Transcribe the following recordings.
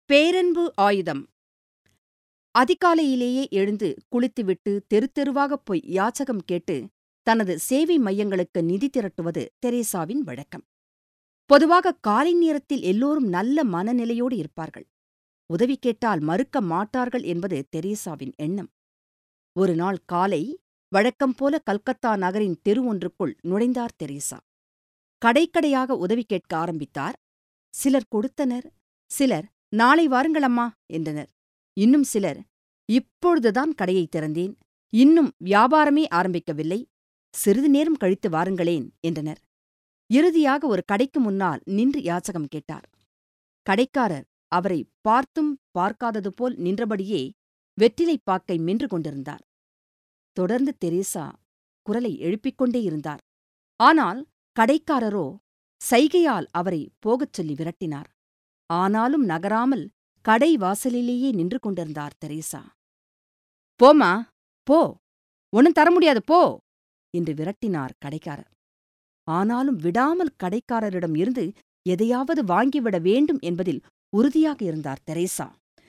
பேரன்பு ஆயுதம் அதிகாலையிலேயே எழுந்து குளித்துவிட்டு தெரு தெருவாகப் போய் யாச்சகம் கேட்டு தனது சேவை மையங்களுக்கு நிதி திரட்டுவது தெரேசாவின் வழக்கம் பொதுவாக காலை நேரத்தில் எல்லோரும் நல்ல மனநிலையோடு இருப்பார்கள் உதவி கேட்டால் மறுக்க மாட்டார்கள் என்பது தெரேசாவின் எண்ணம் ஒரு நாள் காலை வழக்கம் போல கல்கத்தா நகரின் தெரு ஒன்றுக்குள் நுழைந்தார் தெரேசா கடைக்கடையாக உதவி கேட்க ஆரம்பித்தார் சிலர் கொடுத்தனர் சிலர் நாளை வாருங்கள் அம்மா என்றனர் இன்னும் சிலர் இப்பொழுதுதான் கடையை திறந்தேன் இன்னும் வியாபாரமே ஆரம்பிக்கவில்லை சிறிது நேரம் கழித்து வாருங்களேன் என்றனர் இறுதியாக ஒரு கடைக்கு முன்னால் நின்று யாச்சகம் கேட்டார் கடைக்காரர் அவரை பார்த்தும் பார்க்காதது போல் நின்றபடியே வெற்றிலைப் பாக்கை மென்று கொண்டிருந்தார் தொடர்ந்து தெரேசா குரலை எழுப்பிக் கொண்டே இருந்தார் ஆனால் கடைக்காரரோ சைகையால் அவரை போகச் சொல்லி விரட்டினார் ஆனாலும் நகராமல் கடை வாசலிலேயே நின்று கொண்டிருந்தார் தெரேசா போமா போ ஒன்னும் தர முடியாது போ என்று விரட்டினார் கடைக்காரர் ஆனாலும் விடாமல் கடைக்காரரிடம் இருந்து எதையாவது வாங்கிவிட வேண்டும் என்பதில் உறுதியாக இருந்தார் தெரேசா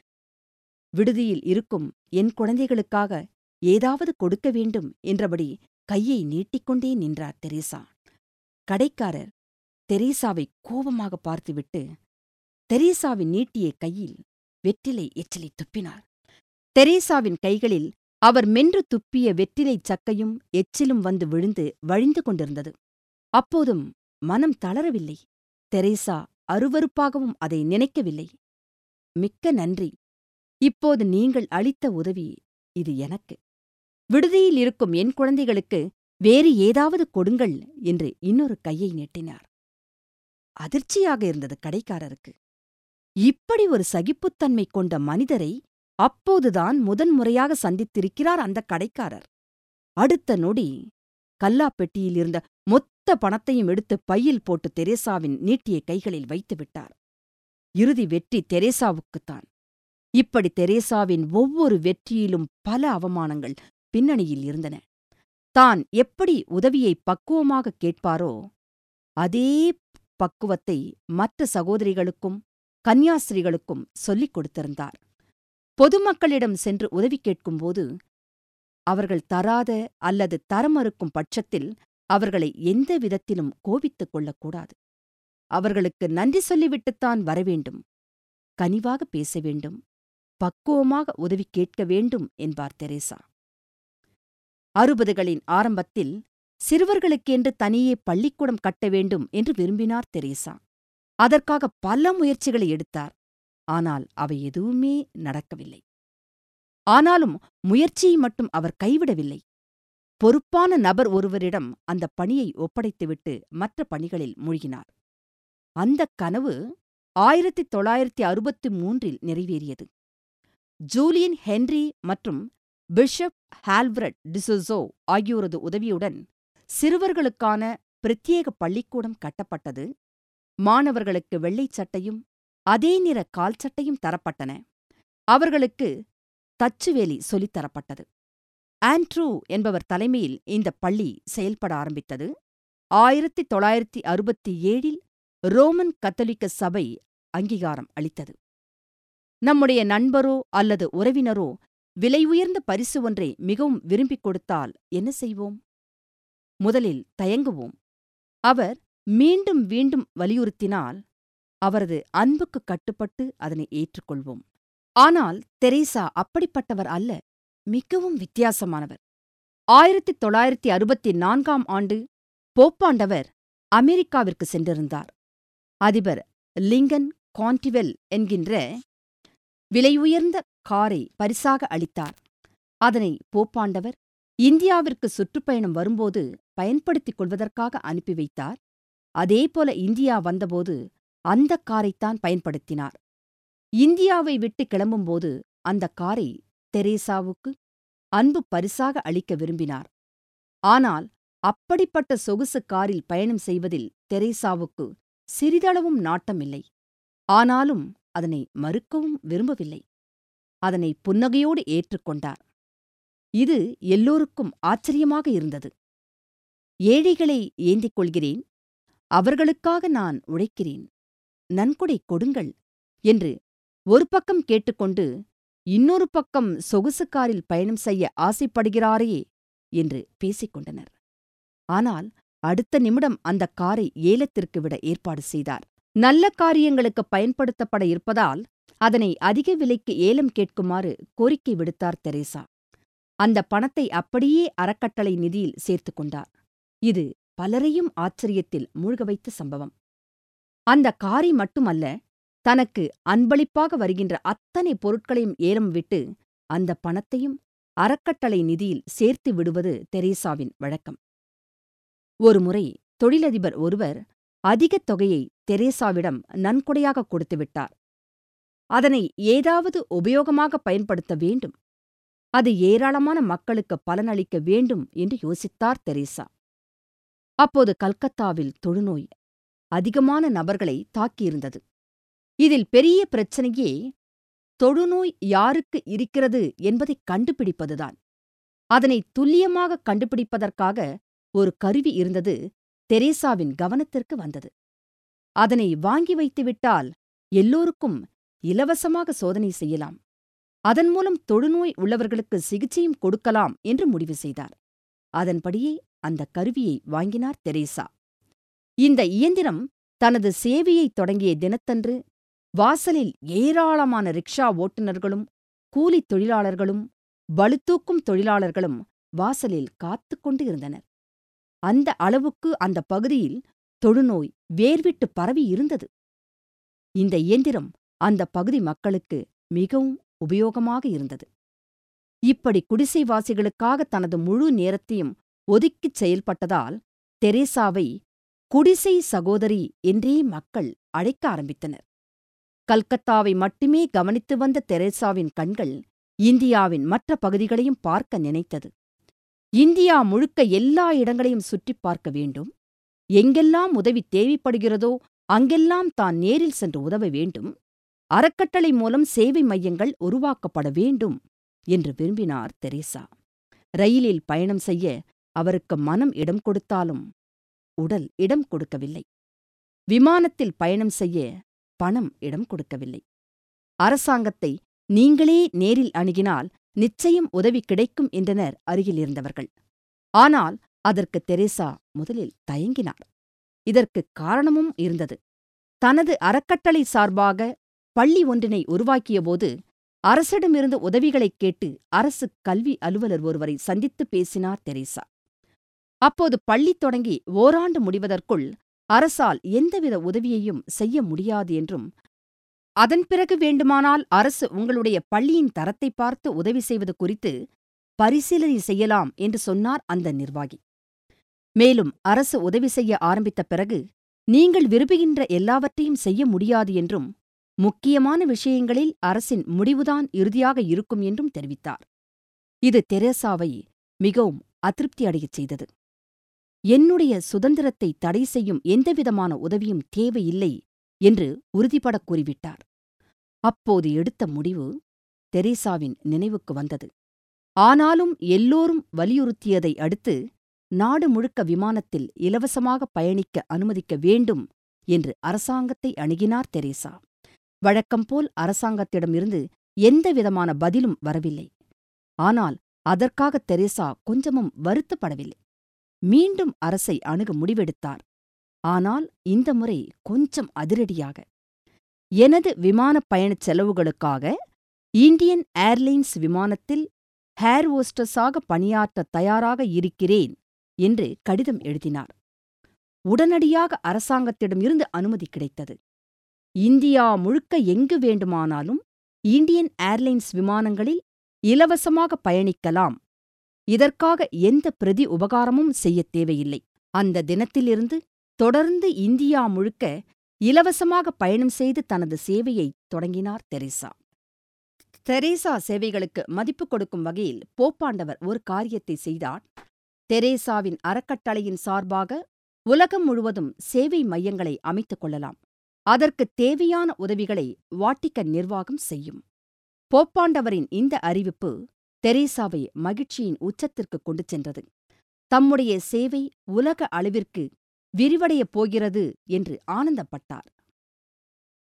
விடுதியில் இருக்கும் என் குழந்தைகளுக்காக ஏதாவது கொடுக்க வேண்டும் என்றபடி கையை நீட்டிக்கொண்டே நின்றார் தெரேசா கடைக்காரர் தெரேசாவை கோபமாக பார்த்துவிட்டு தெரேசாவின் நீட்டிய கையில் வெற்றிலை எச்சிலை துப்பினார் தெரேசாவின் கைகளில் அவர் மென்று துப்பிய வெற்றிலைச் சக்கையும் எச்சிலும் வந்து விழுந்து வழிந்து கொண்டிருந்தது அப்போதும் மனம் தளரவில்லை தெரேசா அருவருப்பாகவும் அதை நினைக்கவில்லை மிக்க நன்றி இப்போது நீங்கள் அளித்த உதவி இது எனக்கு விடுதியில் இருக்கும் என் குழந்தைகளுக்கு வேறு ஏதாவது கொடுங்கள் என்று இன்னொரு கையை நீட்டினார் அதிர்ச்சியாக இருந்தது கடைக்காரருக்கு இப்படி ஒரு சகிப்புத்தன்மை கொண்ட மனிதரை அப்போதுதான் முதன்முறையாக சந்தித்திருக்கிறார் அந்த கடைக்காரர் அடுத்த நொடி கல்லாப்பெட்டியில் இருந்த மொத்த பணத்தையும் எடுத்து பையில் போட்டு தெரேசாவின் நீட்டிய கைகளில் வைத்து விட்டார் இறுதி வெற்றி தெரேசாவுக்குத்தான் இப்படி தெரேசாவின் ஒவ்வொரு வெற்றியிலும் பல அவமானங்கள் பின்னணியில் இருந்தன தான் எப்படி உதவியை பக்குவமாக கேட்பாரோ அதே பக்குவத்தை மற்ற சகோதரிகளுக்கும் கன்னியாஸ்திரிகளுக்கும் சொல்லிக் கொடுத்திருந்தார் பொதுமக்களிடம் சென்று உதவி கேட்கும்போது அவர்கள் தராத அல்லது தரமறுக்கும் பட்சத்தில் அவர்களை எந்த விதத்திலும் கோபித்துக் கொள்ளக்கூடாது அவர்களுக்கு நன்றி சொல்லிவிட்டுத்தான் வரவேண்டும் கனிவாக பேச வேண்டும் பக்குவமாக உதவி கேட்க வேண்டும் என்பார் தெரேசா அறுபதுகளின் ஆரம்பத்தில் சிறுவர்களுக்கென்று தனியே பள்ளிக்கூடம் கட்ட வேண்டும் என்று விரும்பினார் தெரேசா அதற்காக பல முயற்சிகளை எடுத்தார் ஆனால் அவை எதுவுமே நடக்கவில்லை ஆனாலும் முயற்சியை மட்டும் அவர் கைவிடவில்லை பொறுப்பான நபர் ஒருவரிடம் அந்த பணியை ஒப்படைத்துவிட்டு மற்ற பணிகளில் மூழ்கினார் அந்தக் கனவு ஆயிரத்தி தொள்ளாயிரத்தி அறுபத்தி மூன்றில் நிறைவேறியது ஜூலியன் ஹென்றி மற்றும் பிஷப் ஹால்வரட் டிசுசோ ஆகியோரது உதவியுடன் சிறுவர்களுக்கான பிரத்யேக பள்ளிக்கூடம் கட்டப்பட்டது மாணவர்களுக்கு வெள்ளைச் சட்டையும் அதே நிற கால் சட்டையும் தரப்பட்டன அவர்களுக்கு தச்சுவேலி சொல்லித்தரப்பட்டது ஆண்ட்ரூ என்பவர் தலைமையில் இந்த பள்ளி செயல்பட ஆரம்பித்தது ஆயிரத்தி தொள்ளாயிரத்தி அறுபத்தி ஏழில் ரோமன் கத்தோலிக்க சபை அங்கீகாரம் அளித்தது நம்முடைய நண்பரோ அல்லது உறவினரோ விலை உயர்ந்த பரிசு ஒன்றை மிகவும் விரும்பிக் கொடுத்தால் என்ன செய்வோம் முதலில் தயங்குவோம் அவர் மீண்டும் மீண்டும் வலியுறுத்தினால் அவரது அன்புக்கு கட்டுப்பட்டு அதனை ஏற்றுக்கொள்வோம் ஆனால் தெரேசா அப்படிப்பட்டவர் அல்ல மிகவும் வித்தியாசமானவர் ஆயிரத்தி தொள்ளாயிரத்தி அறுபத்தி நான்காம் ஆண்டு போப்பாண்டவர் அமெரிக்காவிற்கு சென்றிருந்தார் அதிபர் லிங்கன் கான்டிவெல் என்கின்ற விலையுயர்ந்த காரை பரிசாக அளித்தார் அதனை போப்பாண்டவர் இந்தியாவிற்கு சுற்றுப்பயணம் வரும்போது பயன்படுத்திக் கொள்வதற்காக அனுப்பி வைத்தார் அதேபோல இந்தியா வந்தபோது அந்த காரைத்தான் பயன்படுத்தினார் இந்தியாவை விட்டு கிளம்பும்போது அந்த காரை தெரேசாவுக்கு அன்பு பரிசாக அளிக்க விரும்பினார் ஆனால் அப்படிப்பட்ட சொகுசு காரில் பயணம் செய்வதில் தெரேசாவுக்கு சிறிதளவும் நாட்டமில்லை ஆனாலும் அதனை மறுக்கவும் விரும்பவில்லை அதனை புன்னகையோடு ஏற்றுக்கொண்டார் இது எல்லோருக்கும் ஆச்சரியமாக இருந்தது ஏழைகளை ஏந்திக் கொள்கிறேன் அவர்களுக்காக நான் உழைக்கிறேன் நன்கொடை கொடுங்கள் என்று ஒரு பக்கம் கேட்டுக்கொண்டு இன்னொரு பக்கம் சொகுசு காரில் பயணம் செய்ய ஆசைப்படுகிறாரே என்று பேசிக் கொண்டனர் ஆனால் அடுத்த நிமிடம் அந்த காரை ஏலத்திற்கு விட ஏற்பாடு செய்தார் நல்ல காரியங்களுக்கு பயன்படுத்தப்பட இருப்பதால் அதனை அதிக விலைக்கு ஏலம் கேட்குமாறு கோரிக்கை விடுத்தார் தெரேசா அந்த பணத்தை அப்படியே அறக்கட்டளை நிதியில் சேர்த்து கொண்டார் இது பலரையும் ஆச்சரியத்தில் மூழ்க வைத்த சம்பவம் அந்த காரை மட்டுமல்ல தனக்கு அன்பளிப்பாக வருகின்ற அத்தனை பொருட்களையும் ஏலம் விட்டு அந்த பணத்தையும் அறக்கட்டளை நிதியில் சேர்த்து விடுவது தெரேசாவின் வழக்கம் ஒருமுறை தொழிலதிபர் ஒருவர் அதிக தொகையை தெரேசாவிடம் நன்கொடையாக கொடுத்துவிட்டார் அதனை ஏதாவது உபயோகமாக பயன்படுத்த வேண்டும் அது ஏராளமான மக்களுக்கு பலனளிக்க வேண்டும் என்று யோசித்தார் தெரேசா அப்போது கல்கத்தாவில் தொழுநோய் அதிகமான நபர்களை தாக்கியிருந்தது இதில் பெரிய பிரச்சனையே தொழுநோய் யாருக்கு இருக்கிறது என்பதைக் கண்டுபிடிப்பதுதான் அதனை துல்லியமாக கண்டுபிடிப்பதற்காக ஒரு கருவி இருந்தது தெரேசாவின் கவனத்திற்கு வந்தது அதனை வாங்கி வைத்துவிட்டால் எல்லோருக்கும் இலவசமாக சோதனை செய்யலாம் அதன் மூலம் தொழுநோய் உள்ளவர்களுக்கு சிகிச்சையும் கொடுக்கலாம் என்று முடிவு செய்தார் அதன்படியே அந்த கருவியை வாங்கினார் தெரேசா இந்த இயந்திரம் தனது சேவையை தொடங்கிய தினத்தன்று வாசலில் ஏராளமான ரிக்ஷா ஓட்டுநர்களும் கூலித் தொழிலாளர்களும் பளுதூக்கும் தொழிலாளர்களும் வாசலில் காத்துக் கொண்டு இருந்தனர் அந்த அளவுக்கு அந்த பகுதியில் தொழுநோய் வேர்விட்டு பரவி இருந்தது இந்த இயந்திரம் அந்த பகுதி மக்களுக்கு மிகவும் உபயோகமாக இருந்தது இப்படி குடிசைவாசிகளுக்காக தனது முழு நேரத்தையும் ஒதுக்கிச் செயல்பட்டதால் தெரேசாவை குடிசை சகோதரி என்றே மக்கள் அழைக்க ஆரம்பித்தனர் கல்கத்தாவை மட்டுமே கவனித்து வந்த தெரேசாவின் கண்கள் இந்தியாவின் மற்ற பகுதிகளையும் பார்க்க நினைத்தது இந்தியா முழுக்க எல்லா இடங்களையும் சுற்றிப் பார்க்க வேண்டும் எங்கெல்லாம் உதவி தேவைப்படுகிறதோ அங்கெல்லாம் தான் நேரில் சென்று உதவ வேண்டும் அறக்கட்டளை மூலம் சேவை மையங்கள் உருவாக்கப்பட வேண்டும் என்று விரும்பினார் தெரேசா ரயிலில் பயணம் செய்ய அவருக்கு மனம் இடம் கொடுத்தாலும் உடல் இடம் கொடுக்கவில்லை விமானத்தில் பயணம் செய்ய பணம் இடம் கொடுக்கவில்லை அரசாங்கத்தை நீங்களே நேரில் அணுகினால் நிச்சயம் உதவி கிடைக்கும் என்றனர் அருகில் இருந்தவர்கள் ஆனால் அதற்கு தெரேசா முதலில் தயங்கினார் இதற்கு காரணமும் இருந்தது தனது அறக்கட்டளை சார்பாக பள்ளி ஒன்றினை உருவாக்கியபோது அரசிடமிருந்து உதவிகளைக் கேட்டு அரசு கல்வி அலுவலர் ஒருவரை சந்தித்து பேசினார் தெரேசா அப்போது பள்ளி தொடங்கி ஓராண்டு முடிவதற்குள் அரசால் எந்தவித உதவியையும் செய்ய முடியாது என்றும் அதன் பிறகு வேண்டுமானால் அரசு உங்களுடைய பள்ளியின் தரத்தை பார்த்து உதவி செய்வது குறித்து பரிசீலனை செய்யலாம் என்று சொன்னார் அந்த நிர்வாகி மேலும் அரசு உதவி செய்ய ஆரம்பித்த பிறகு நீங்கள் விரும்புகின்ற எல்லாவற்றையும் செய்ய முடியாது என்றும் முக்கியமான விஷயங்களில் அரசின் முடிவுதான் இறுதியாக இருக்கும் என்றும் தெரிவித்தார் இது தெரேசாவை மிகவும் அதிருப்தி அடையச் செய்தது என்னுடைய சுதந்திரத்தை தடை செய்யும் எந்தவிதமான உதவியும் தேவையில்லை என்று உறுதிபடக் கூறிவிட்டார் அப்போது எடுத்த முடிவு தெரேசாவின் நினைவுக்கு வந்தது ஆனாலும் எல்லோரும் வலியுறுத்தியதை அடுத்து நாடு முழுக்க விமானத்தில் இலவசமாக பயணிக்க அனுமதிக்க வேண்டும் என்று அரசாங்கத்தை அணுகினார் தெரேசா வழக்கம்போல் அரசாங்கத்திடமிருந்து எந்தவிதமான பதிலும் வரவில்லை ஆனால் அதற்காக தெரேசா கொஞ்சமும் வருத்தப்படவில்லை மீண்டும் அரசை அணுக முடிவெடுத்தார் ஆனால் இந்த முறை கொஞ்சம் அதிரடியாக எனது விமானப் பயணச் செலவுகளுக்காக இந்தியன் ஏர்லைன்ஸ் விமானத்தில் ஹேர் ஓஸ்டஸாக பணியாற்ற தயாராக இருக்கிறேன் என்று கடிதம் எழுதினார் உடனடியாக அரசாங்கத்திடமிருந்து அனுமதி கிடைத்தது இந்தியா முழுக்க எங்கு வேண்டுமானாலும் இந்தியன் ஏர்லைன்ஸ் விமானங்களில் இலவசமாக பயணிக்கலாம் இதற்காக எந்த பிரதி உபகாரமும் செய்யத் தேவையில்லை அந்த தினத்திலிருந்து தொடர்ந்து இந்தியா முழுக்க இலவசமாக பயணம் செய்து தனது சேவையை தொடங்கினார் தெரேசா தெரேசா சேவைகளுக்கு மதிப்பு கொடுக்கும் வகையில் போப்பாண்டவர் ஒரு காரியத்தை செய்தார் தெரேசாவின் அறக்கட்டளையின் சார்பாக உலகம் முழுவதும் சேவை மையங்களை அமைத்துக் கொள்ளலாம் அதற்கு தேவையான உதவிகளை வாட்டிக்கன் நிர்வாகம் செய்யும் போப்பாண்டவரின் இந்த அறிவிப்பு தெரேசாவை மகிழ்ச்சியின் உச்சத்திற்கு கொண்டு சென்றது தம்முடைய சேவை உலக அளவிற்கு விரிவடையப் போகிறது என்று ஆனந்தப்பட்டார்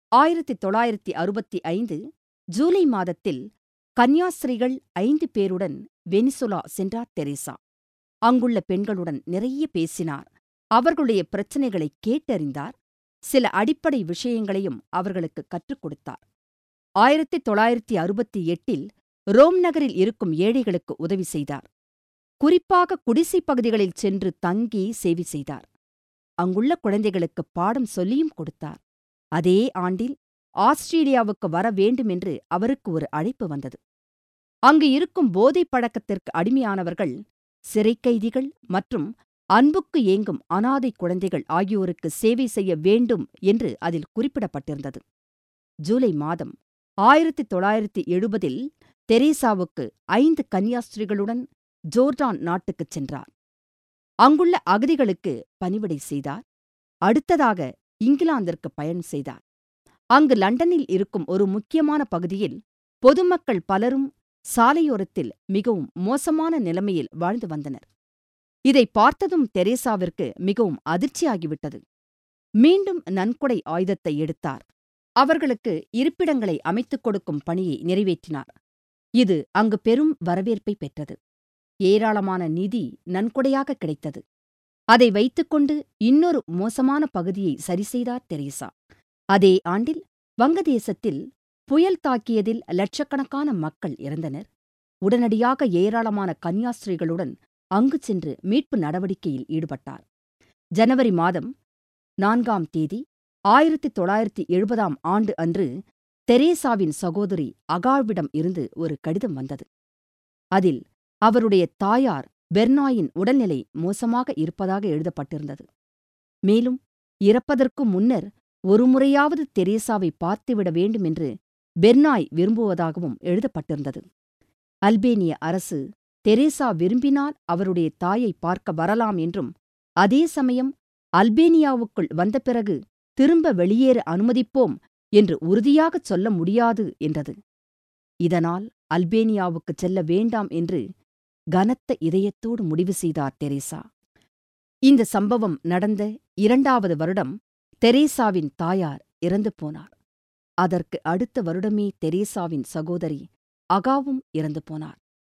ஆயிரத்தி தொள்ளாயிரத்தி அறுபத்தி ஐந்து ஜூலை மாதத்தில் கன்னியாஸ்திரிகள் ஐந்து பேருடன் வெனிசுலா சென்றார் தெரேசா அங்குள்ள பெண்களுடன் நிறைய பேசினார் அவர்களுடைய பிரச்சனைகளை கேட்டறிந்தார் சில அடிப்படை விஷயங்களையும் அவர்களுக்கு கற்றுக் கொடுத்தார் ஆயிரத்தி தொள்ளாயிரத்தி அறுபத்தி எட்டில் ரோம் நகரில் இருக்கும் ஏழைகளுக்கு உதவி செய்தார் குறிப்பாக குடிசைப் பகுதிகளில் சென்று தங்கி சேவை செய்தார் அங்குள்ள குழந்தைகளுக்கு பாடம் சொல்லியும் கொடுத்தார் அதே ஆண்டில் ஆஸ்திரேலியாவுக்கு வர வேண்டுமென்று அவருக்கு ஒரு அழைப்பு வந்தது அங்கு இருக்கும் போதைப் பழக்கத்திற்கு அடிமையானவர்கள் சிறைக்கைதிகள் மற்றும் அன்புக்கு ஏங்கும் அனாதை குழந்தைகள் ஆகியோருக்கு சேவை செய்ய வேண்டும் என்று அதில் குறிப்பிடப்பட்டிருந்தது ஜூலை மாதம் ஆயிரத்தி தொள்ளாயிரத்தி எழுபதில் தெரேசாவுக்கு ஐந்து கன்னியாஸ்திரிகளுடன் ஜோர்டான் நாட்டுக்குச் சென்றார் அங்குள்ள அகதிகளுக்கு பணிவிடை செய்தார் அடுத்ததாக இங்கிலாந்திற்கு பயணம் செய்தார் அங்கு லண்டனில் இருக்கும் ஒரு முக்கியமான பகுதியில் பொதுமக்கள் பலரும் சாலையோரத்தில் மிகவும் மோசமான நிலைமையில் வாழ்ந்து வந்தனர் இதை பார்த்ததும் தெரேசாவிற்கு மிகவும் அதிர்ச்சியாகிவிட்டது மீண்டும் நன்கொடை ஆயுதத்தை எடுத்தார் அவர்களுக்கு இருப்பிடங்களை அமைத்துக் கொடுக்கும் பணியை நிறைவேற்றினார் இது அங்கு பெரும் வரவேற்பை பெற்றது ஏராளமான நிதி நன்கொடையாக கிடைத்தது அதை வைத்துக்கொண்டு இன்னொரு மோசமான பகுதியை சரிசெய்தார் தெரேசா அதே ஆண்டில் வங்கதேசத்தில் புயல் தாக்கியதில் லட்சக்கணக்கான மக்கள் இறந்தனர் உடனடியாக ஏராளமான கன்னியாஸ்திரிகளுடன் அங்கு சென்று மீட்பு நடவடிக்கையில் ஈடுபட்டார் ஜனவரி மாதம் நான்காம் தேதி ஆயிரத்தி தொள்ளாயிரத்தி எழுபதாம் ஆண்டு அன்று தெரேசாவின் சகோதரி அகாழ்விடம் இருந்து ஒரு கடிதம் வந்தது அதில் அவருடைய தாயார் பெர்னாயின் உடல்நிலை மோசமாக இருப்பதாக எழுதப்பட்டிருந்தது மேலும் இறப்பதற்கு முன்னர் ஒருமுறையாவது தெரேசாவை பார்த்துவிட வேண்டுமென்று பெர்னாய் விரும்புவதாகவும் எழுதப்பட்டிருந்தது அல்பேனிய அரசு தெரேசா விரும்பினால் அவருடைய தாயை பார்க்க வரலாம் என்றும் அதே சமயம் அல்பேனியாவுக்குள் வந்த பிறகு திரும்ப வெளியேற அனுமதிப்போம் என்று உறுதியாகச் சொல்ல முடியாது என்றது இதனால் அல்பேனியாவுக்குச் செல்ல வேண்டாம் என்று கனத்த இதயத்தோடு முடிவு செய்தார் தெரேசா இந்த சம்பவம் நடந்த இரண்டாவது வருடம் தெரேசாவின் தாயார் இறந்து போனார் அதற்கு அடுத்த வருடமே தெரேசாவின் சகோதரி அகாவும் இறந்து போனார்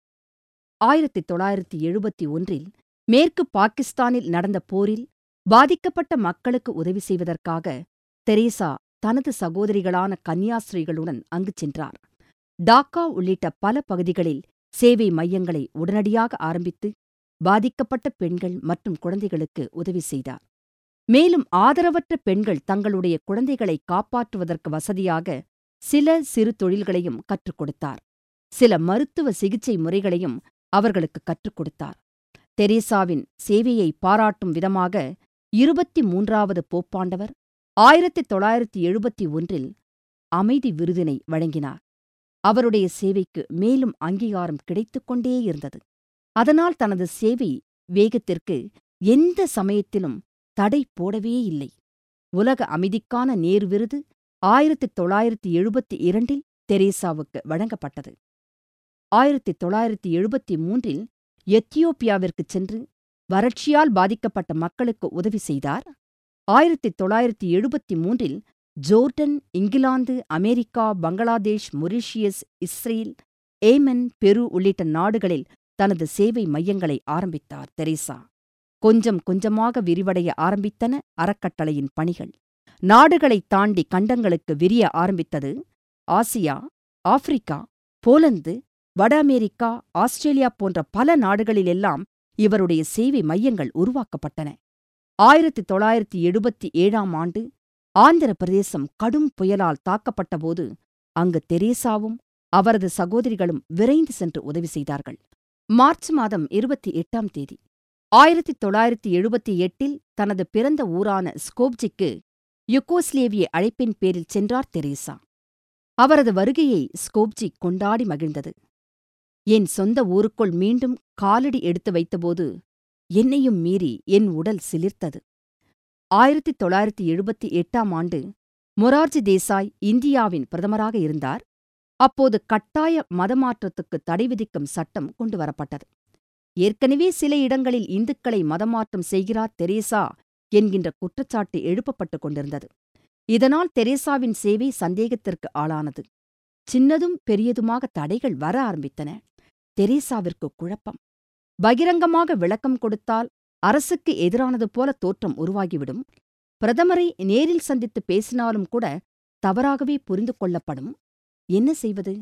ஆயிரத்தி தொள்ளாயிரத்தி எழுபத்தி ஒன்றில் மேற்கு பாகிஸ்தானில் நடந்த போரில் பாதிக்கப்பட்ட மக்களுக்கு உதவி செய்வதற்காக தெரேசா தனது சகோதரிகளான கன்னியாஸ்திரிகளுடன் அங்கு சென்றார் டாக்கா உள்ளிட்ட பல பகுதிகளில் சேவை மையங்களை உடனடியாக ஆரம்பித்து பாதிக்கப்பட்ட பெண்கள் மற்றும் குழந்தைகளுக்கு உதவி செய்தார் மேலும் ஆதரவற்ற பெண்கள் தங்களுடைய குழந்தைகளை காப்பாற்றுவதற்கு வசதியாக சில சிறு தொழில்களையும் கற்றுக் கொடுத்தார் சில மருத்துவ சிகிச்சை முறைகளையும் அவர்களுக்கு கற்றுக் கொடுத்தார் தெரேசாவின் சேவையை பாராட்டும் விதமாக இருபத்தி மூன்றாவது போப்பாண்டவர் ஆயிரத்தி தொள்ளாயிரத்தி எழுபத்தி ஒன்றில் அமைதி விருதினை வழங்கினார் அவருடைய சேவைக்கு மேலும் அங்கீகாரம் கிடைத்துக் கொண்டே இருந்தது அதனால் தனது சேவை வேகத்திற்கு எந்த சமயத்திலும் தடை போடவே இல்லை உலக அமைதிக்கான நேர் விருது ஆயிரத்தி தொள்ளாயிரத்தி எழுபத்தி இரண்டில் தெரேசாவுக்கு வழங்கப்பட்டது ஆயிரத்தி தொள்ளாயிரத்தி எழுபத்தி மூன்றில் எத்தியோப்பியாவிற்குச் சென்று வறட்சியால் பாதிக்கப்பட்ட மக்களுக்கு உதவி செய்தார் ஆயிரத்தி தொள்ளாயிரத்தி எழுபத்தி மூன்றில் ஜோர்டன் இங்கிலாந்து America Bangladesh Mauritius Israel Yemen Peru உள்ளிட்ட நாடுகளில் தனது சேவை மையங்களை ஆரம்பித்தார் தெரேசா கொஞ்சம் கொஞ்சமாக விரிவடைய ஆரம்பித்தன அறக்கட்டளையின் பணிகள் நாடுகளைத் தாண்டி கண்டங்களுக்கு விரிய ஆரம்பித்தது ஆசியா ஆப்பிரிக்கா போலந்து வட அமெரிக்கா ஆஸ்திரேலியா போன்ற பல நாடுகளிலெல்லாம் இவருடைய சேவை மையங்கள் உருவாக்கப்பட்டன ஆயிரத்தி தொள்ளாயிரத்தி எழுபத்தி ஏழாம் ஆண்டு ஆந்திர பிரதேசம் கடும் புயலால் தாக்கப்பட்டபோது அங்கு தெரேசாவும் அவரது சகோதரிகளும் விரைந்து சென்று உதவி செய்தார்கள் மார்ச் மாதம் இருபத்தி எட்டாம் தேதி ஆயிரத்தி தொள்ளாயிரத்தி எழுபத்தி எட்டில் தனது பிறந்த ஊரான ஸ்கோப்ஜிக்கு யுகோஸ்லேவிய அழைப்பின் பேரில் சென்றார் தெரேசா அவரது வருகையை ஸ்கோப்ஜி கொண்டாடி மகிழ்ந்தது என் சொந்த ஊருக்குள் மீண்டும் காலடி எடுத்து வைத்தபோது என்னையும் மீறி என் உடல் சிலிர்த்தது ஆயிரத்தி தொள்ளாயிரத்தி எழுபத்தி எட்டாம் ஆண்டு மொரார்ஜி தேசாய் இந்தியாவின் பிரதமராக இருந்தார் அப்போது கட்டாய மதமாற்றத்துக்கு தடை விதிக்கும் சட்டம் கொண்டுவரப்பட்டது ஏற்கனவே சில இடங்களில் இந்துக்களை மதமாற்றம் செய்கிறார் தெரேசா என்கின்ற குற்றச்சாட்டு எழுப்பப்பட்டுக் கொண்டிருந்தது இதனால் தெரேசாவின் சேவை சந்தேகத்திற்கு ஆளானது சின்னதும் பெரியதுமாக தடைகள் வர ஆரம்பித்தன தெரேசாவிற்கு குழப்பம் பகிரங்கமாக விளக்கம் கொடுத்தால் அரசுக்கு எதிரானது போல தோற்றம் உருவாகிவிடும் பிரதமரை நேரில் சந்தித்து பேசினாலும் கூட தவறாகவே புரிந்து கொள்ளப்படும் என்ன செய்வது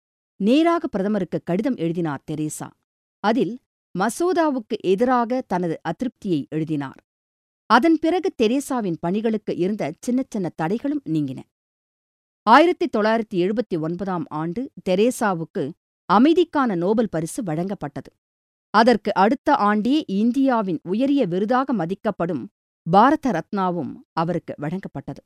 நேராக பிரதமருக்கு கடிதம் எழுதினார் தெரேசா அதில் மசோதாவுக்கு எதிராக தனது அதிருப்தியை எழுதினார் அதன் பிறகு தெரேசாவின் பணிகளுக்கு இருந்த சின்ன சின்ன தடைகளும் நீங்கின ஆயிரத்தி தொள்ளாயிரத்தி எழுபத்தி ஒன்பதாம் ஆண்டு தெரேசாவுக்கு அமைதிக்கான நோபல் பரிசு வழங்கப்பட்டது அதற்கு அடுத்த ஆண்டே இந்தியாவின் உயரிய விருதாக மதிக்கப்படும் பாரத ரத்னாவும் அவருக்கு வழங்கப்பட்டது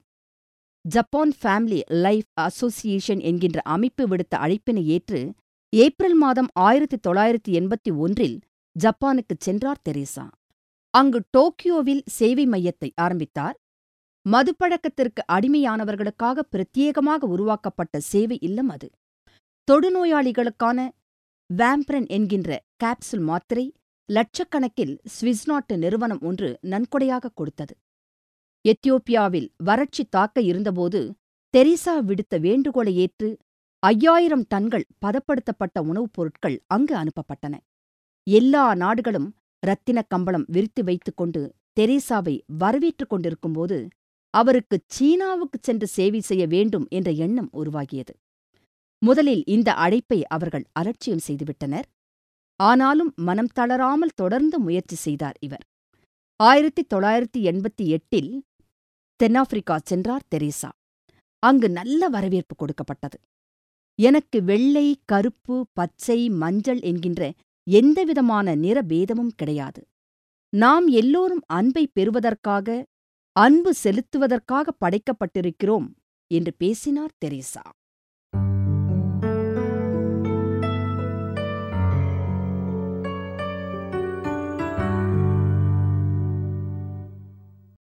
ஜப்பான் ஃபேமிலி லைஃப் அசோசியேஷன் என்கின்ற அமைப்பு விடுத்த அழைப்பினை ஏற்று ஏப்ரல் மாதம் ஆயிரத்தி தொள்ளாயிரத்தி எண்பத்தி ஒன்றில் ஜப்பானுக்குச் சென்றார் தெரேசா அங்கு டோக்கியோவில் சேவை மையத்தை ஆரம்பித்தார் மதுப்பழக்கத்திற்கு அடிமையானவர்களுக்காக பிரத்யேகமாக உருவாக்கப்பட்ட சேவை இல்லம் அது தொடுநோயாளிகளுக்கான வேம்பிரன் என்கின்ற கேப்சுல் மாத்திரை லட்சக்கணக்கில் சுவிஸ் நாட்டு நிறுவனம் ஒன்று நன்கொடையாக கொடுத்தது எத்தியோப்பியாவில் வறட்சி தாக்க இருந்தபோது தெரீசா விடுத்த வேண்டுகோளை ஏற்று ஐயாயிரம் டன்கள் பதப்படுத்தப்பட்ட உணவுப் பொருட்கள் அங்கு அனுப்பப்பட்டன எல்லா நாடுகளும் இரத்தினக் கம்பளம் விரித்து வைத்துக்கொண்டு தெரேசாவை வரவேற்றுக் கொண்டிருக்கும்போது அவருக்கு சீனாவுக்குச் சென்று சேவை செய்ய வேண்டும் என்ற எண்ணம் உருவாகியது முதலில் இந்த அழைப்பை அவர்கள் அலட்சியம் செய்துவிட்டனர் ஆனாலும் மனம் தளராமல் தொடர்ந்து முயற்சி செய்தார் இவர் ஆயிரத்தி தொள்ளாயிரத்தி எண்பத்தி எட்டில் தென்னாப்பிரிக்கா சென்றார் தெரேசா அங்கு நல்ல வரவேற்பு கொடுக்கப்பட்டது எனக்கு வெள்ளை கருப்பு பச்சை மஞ்சள் என்கின்ற எந்தவிதமான நிறபேதமும் கிடையாது நாம் எல்லோரும் அன்பை பெறுவதற்காக அன்பு செலுத்துவதற்காக படைக்கப்பட்டிருக்கிறோம் என்று பேசினார் தெரேசா